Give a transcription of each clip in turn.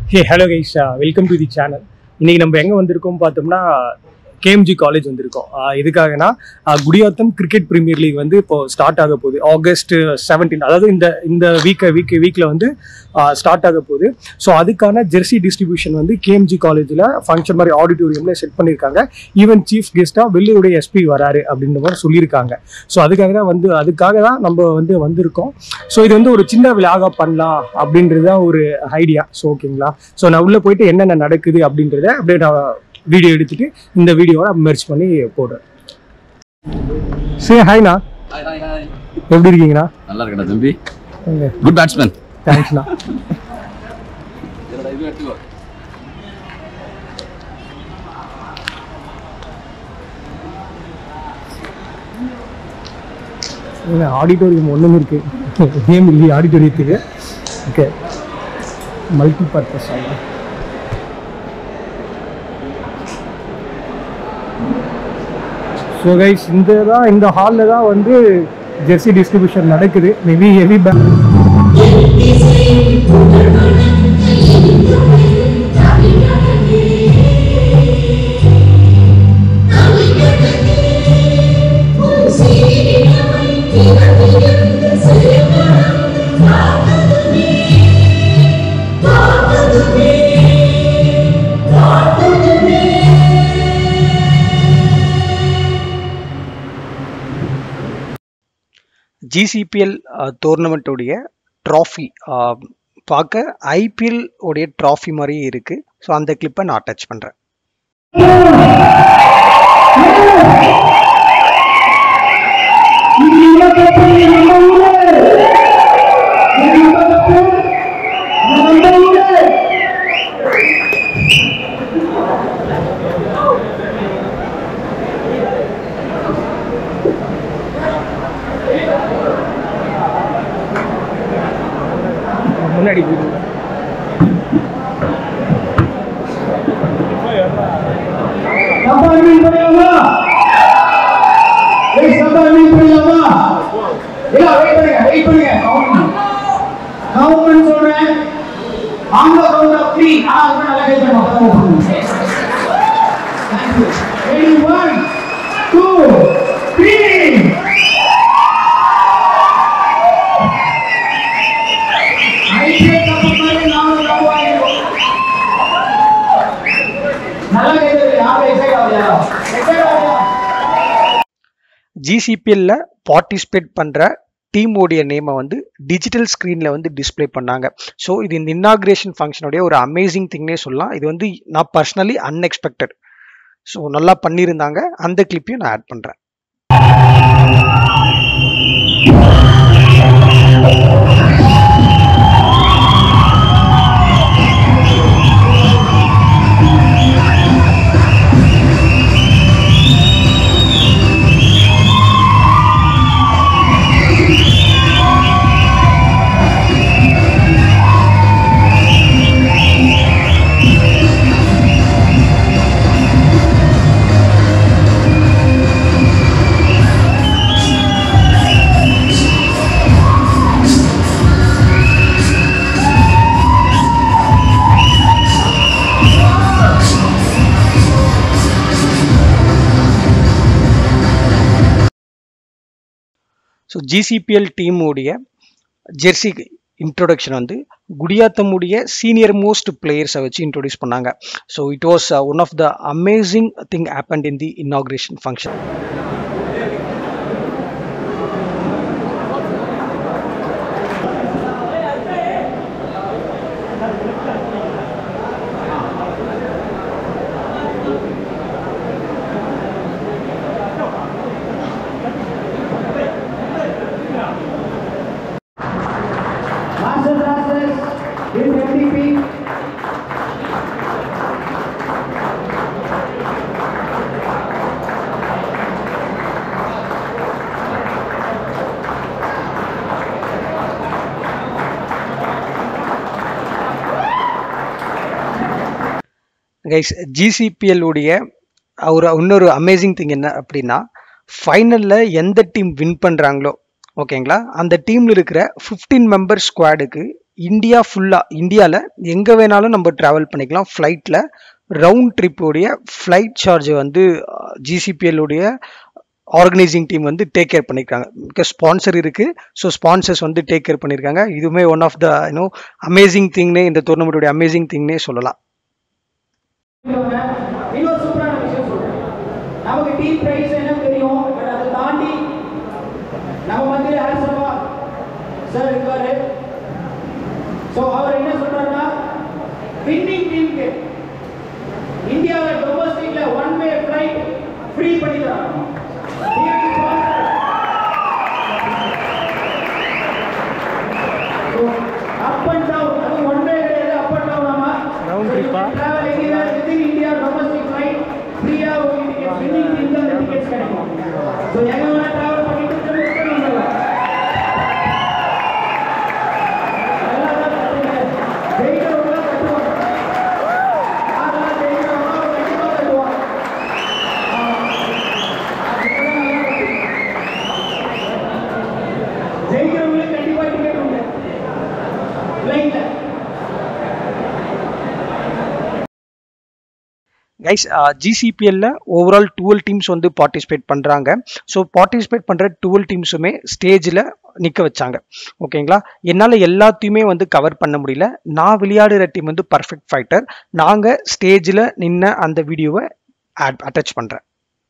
Hey hello guys welcome to the channel இன்னைக்கு நம்ம எங்கே வந்திருக்கோம் பார்த்தோம்னா கேஎம்ஜி காலேஜ் வந்திருக்கோம் ஆஹ் எதுக்காகனா ஆஹ் குடியாத்தம் கிரிக்கெட் பிரீமியர் லீக் வந்து இப்போ ஸ்டார்ட் ஆக போகுது ஆகஸ்ட் செவன்டீன் அதாவது இந்த இந்த வீக் வீக் வீக்கில் வந்து ஸ்டார்ட் ஆக போகுது ஸோ அதுக்கான ஜெர்சி டிஸ்ட்ரிபியூஷன் வந்து கேஎம்ஜி காலேஜில் ஃபங்க்ஷன் மாதிரி ஆடிட்டோரியமில் செட் பண்ணியிருக்காங்க ஈவன் சீஃப் கெஸ்ட்டாக வெள்ளூருடைய எஸ்பி வராரு அப்படின்ற மாதிரி சொல்லியிருக்காங்க ஸோ அதுக்காக தான் வந்து அதுக்காக தான் நம்ம வந்து வந்திருக்கோம் ஸோ இது வந்து ஒரு சின்ன விழாக பண்ணலாம் அப்படின்றது தான் ஒரு ஐடியா ஸோ ஓகேங்களா ஸோ நான் உள்ளே போயிட்டு என்னென்ன நடக்குது அப்படின்றத அப்படியே நான் வீடியோ எடுத்துட்டு இந்த வீடியோவை மெர்ச் பண்ணி போடுறேன் சரி ஹாய்ண்ணா ஹாய் ஹாய் ஹாய் எப்படி இருக்கீங்கண்ணா நல்லா இருக்கடா தம்பி குட் பேட்ஸ்மேன் தேங்க்ஸ்ண்ணா என்னடா இது எடுத்துக்கோ ஆடிட்டோரியம் ஒன்றும் இருக்கு கேம் இல்லையே ஆடிட்டோரியத்துக்கு ஓகே மல்டி பர்பஸ் ஆகும் ஸோ கைஸ் இந்த தான் இந்த ஹாலில் தான் வந்து ஜெர்சி டிஸ்ட்ரிபியூஷன் நடக்குது மேபி ஹெவி பேக் ஜிசிபிஎல் டோர்னமெண்ட்டுடைய ட்ராஃபி பார்க்க ஐபிஎல் உடைய ட்ராஃபி மாதிரியே இருக்குது ஸோ அந்த கிளிப்பை நான் அட்டாச் பண்ணுறேன் முன்னாடி போயிடுங்க சம்பா மீன் பண்ணிடலாமா ஏய் சம்பா மீன் பண்ணிடலாமா இல்ல வெயிட் பண்ணுங்க வெயிட் பண்ணுங்க கவுண்ட் சொல்றேன் ஆங்க கவுண்ட் ஆஃப் 3 ஆ அது நல்லா கேட்கணும் அப்பதான் பண்ணுங்க ரெடி 1 2 3 ஐபிஎல் கப் மாதிரி நாம கப் வாங்கிடுவோம் நல்லா கேட்குது யாரும் எக்ஸைட் ஆகலையா எக்ஸைட் ஆகலையா ஜிசிபிஎல்ல பார்ட்டிசிபேட் பண்ணுற டீமோடைய நேமை வந்து டிஜிட்டல் ஸ்க்ரீனில் வந்து டிஸ்ப்ளே பண்ணாங்க ஸோ இது இந்த இன்னாக்ரேஷன் ஃபங்க்ஷனுடைய ஒரு அமேசிங் திங்னே சொல்லலாம் இது வந்து நான் பர்சனலி அன்எக்ஸ்பெக்டட் ஸோ நல்லா பண்ணியிருந்தாங்க அந்த கிளிப்பையும் நான் ஆட் பண்ணுறேன் ஸோ ஜிசிபிஎல் டீமுடைய ஜெர்சி இன்ட்ரோடக்ஷன் வந்து குடியாத்தமுடைய சீனியர் மோஸ்ட் பிளேயர்ஸை வச்சு இன்ட்ரோடியூஸ் பண்ணாங்க so it was one of the amazing thing happened in the inauguration function Master classes in MDP. Guys GCPL உடைய ஒரு இன்னொரு அமேசிங் திங் என்ன அப்படின்னா ஃபைனலில் எந்த டீம் வின் பண்ணுறாங்களோ ஓகேங்களா அந்த டீமில் இருக்கிற ஃபிஃப்டீன் மெம்பர் ஸ்குவாடுக்கு இந்தியா ஃபுல்லாக இந்தியாவில் எங்கே வேணாலும் நம்ம ட்ராவல் பண்ணிக்கலாம் ஃப்ளைட்டில் ரவுண்ட் ட்ரிப்போடைய ஃப்ளைட் சார்ஜை வந்து GCPL உடைய ஆர்கனைசிங் டீம் வந்து டேக் கேர் பண்ணியிருக்காங்க பிகாஸ் ஸ்பான்சர் இருக்குது ஸோ ஸ்பான்சர்ஸ் வந்து டேக் கேர் பண்ணியிருக்காங்க இதுவுமே one of the you know amazing திங்னே இந்த டோர்னமெண்ட்டுடைய அமேசிங் திங்னே சொல்லலாம் இன்னொரு சூப்பரான விஷயம் சொல்றேன் நமக்கு டீம் பிரைஸ் என்ன தெரியும் பட் அதை தாண்டி நம்ம மத்தியில் அரசமா சார் இருக்காரு ஸோ அவர் என்ன சொல்றாருன்னா வின்னிங் டீமுக்கு இந்தியாவில் டொமஸ்டிக்ல ஒன் வே ஃபிளைட் ஃப்ரீ பண்ணி தராங்க அப் அண்ட் டவுன் அது ஒன் வே கிடையாது அப் அண்ட் டவுன் ஆமா Round trip ஆ? travel anywhere within India domestic flight ஃப்ரீயா உங்களுக்கு டிக்கெட் வின்னிங் டீம்ல அந்த டிக்கெட்ஸ் கிடைக்கும் ஸோ எங்க வேணா டிராவல் பண்ணிட்டு திரும்ப ரிட்டர்ன் வந்துடலாம் எல்லாரும் கட்டுங்க. ஜெயிக்கிறவங்க கட்டுவாங்க யாரெல்லாம் ஜெயிக்கிறவங்களோ அவங்க கண்டிப்பா கட்டுவாங்க ஜெயிக்கிறவங்களுக்கு கண்டிப்பா டிக்கெட் உண்டு லைன்ல கைஸ் ஜிசிபிஎல்ல ஓவரால் டுவெல் டீம்ஸ் வந்து பார்ட்டிசிபேட் பண்ணுறாங்க ஸோ பார்ட்டிசிபேட் பண்ணுற டுவெல் டீம்ஸுமே ஸ்டேஜில் நிற்க வச்சாங்க ஓகேங்களா என்னால் எல்லாத்தையுமே வந்து கவர் பண்ண முடியல நான் விளையாடுற டீம் வந்து பர்ஃபெக்ட் ஃபைட்டர் நாங்கள் ஸ்டேஜில் நின்ன அந்த வீடியோவை ஆட் அட்டாச் பண்ணுறேன்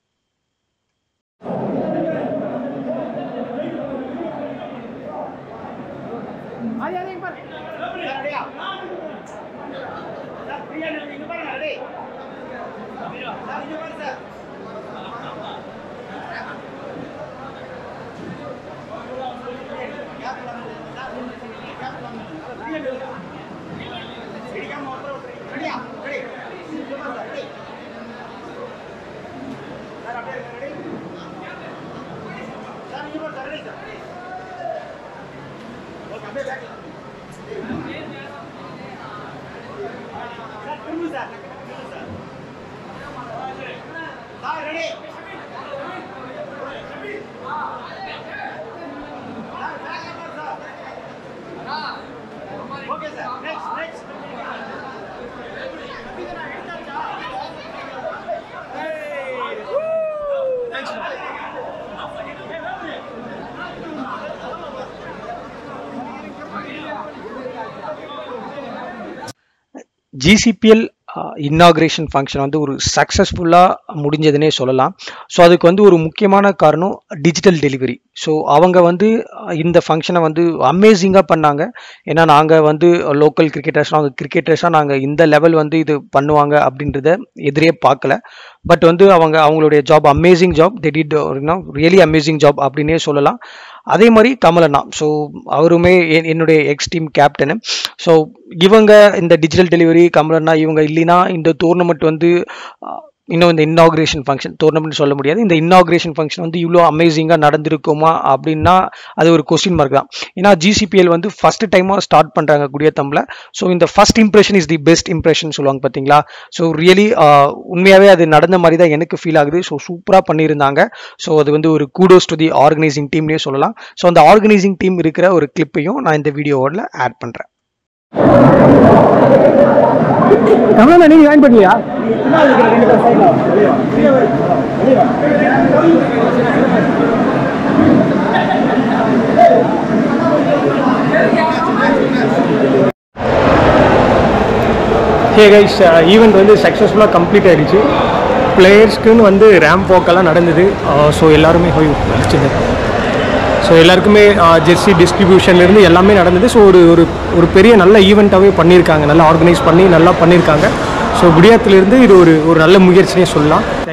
ஜிசிபிஎல் இன்னாகிரேஷன் ஃபங்க்ஷன் வந்து ஒரு சக்ஸஸ்ஃபுல்லாக முடிஞ்சதுன்னே சொல்லலாம் ஸோ அதுக்கு வந்து ஒரு முக்கியமான காரணம் டிஜிட்டல் டெலிவரி ஸோ அவங்க வந்து அஹ், இந்த ஃபங்க்ஷனை வந்து அமேசிங்காக பண்ணாங்க ஏன்னா நாங்கள் வந்து லோக்கல் கிரிக்கெட்டர்ஸ் நாங்கள் கிரிக்கெட்டர்ஸாக நாங்கள் இந்த லெவல் வந்து இது பண்ணுவாங்க அப்படின்றத எதிரே பார்க்கல பட் வந்து அவங்க அவங்களுடைய job amazing job they did really amazing job அப்படின்னே சொல்லலாம் அதே மாதிரி கமலண்ணா ஸோ அவருமே என்- என்னுடைய எக்ஸ் டீம் கேப்டனு ஸோ இவங்க இந்த டிஜிட்டல் டெலிவரி கமலண்ணா இவங்க இல்லைன்னா இந்த டோர்னமெண்ட் வந்து அஹ், இன்னும் இந்த இன்னாகிரேஷன் ஃபங்க்ஷன் டோர்னமெண்ட் சொல்ல முடியாது இந்த இன்னாகிரேஷன் ஃபங்க்ஷன் வந்து இவ்வளோ அமேசிங்காக நடந்திருக்குமா அப்படின்னா அது ஒரு கொஸ்டின் மார்க் தான் ஏன்னா ஜிசிபிஎல் வந்து ஃபர்ஸ்ட் டைமாக ஸ்டார்ட் பண்ணுறாங்க குடியத்தமில் ஸோ இந்த first impression is the best impression சொல்லுவாங்க பார்த்தீங்களா ஸோ ரியலி உண்மையாகவே அது நடந்த மாதிரி தான் எனக்கு ஃபீல் ஆகுது ஸோ சூப்பராக பண்ணியிருந்தாங்க ஸோ அது வந்து ஒரு கூடோஸ் டு தி ஆர்கனைசிங் டீம்லேயே சொல்லலாம் ஸோ அந்த ஆர்கனைசிங் டீம் இருக்கிற ஒரு கிளிப்பையும் நான் இந்த வீடியோவில் ஆட் பண்ணுறேன் கமலா நீங்க ஜாயின் பண்ணலையா ஹே கைஸ் ஈவெண்ட் வந்து சக்ஸஸ்ஃபுல்லாக கம்ப்ளீட் ஆயிடுச்சு பிளேயர்ஸ்க்குன்னு வந்து ரேம்ப் வாக்கெல்லாம் நடந்தது ஸோ எல்லாருமே போய் வச்சுது ஸோ எல்லாருக்குமே ஜெர்சி டிஸ்ட்ரிபியூஷன்லேருந்து எல்லாமே நடந்தது ஸோ ஒரு ஒரு ஒரு பெரிய நல்ல ஈவெண்ட்டாகவே பண்ணியிருக்காங்க நல்லா ஆர்கனைஸ் பண்ணி நல்லா பண்ணியிருக்காங்க ஸோ குடியாத்துலேருந்து இது ஒரு ஒரு நல்ல முயற்சினே சொல்லலாம்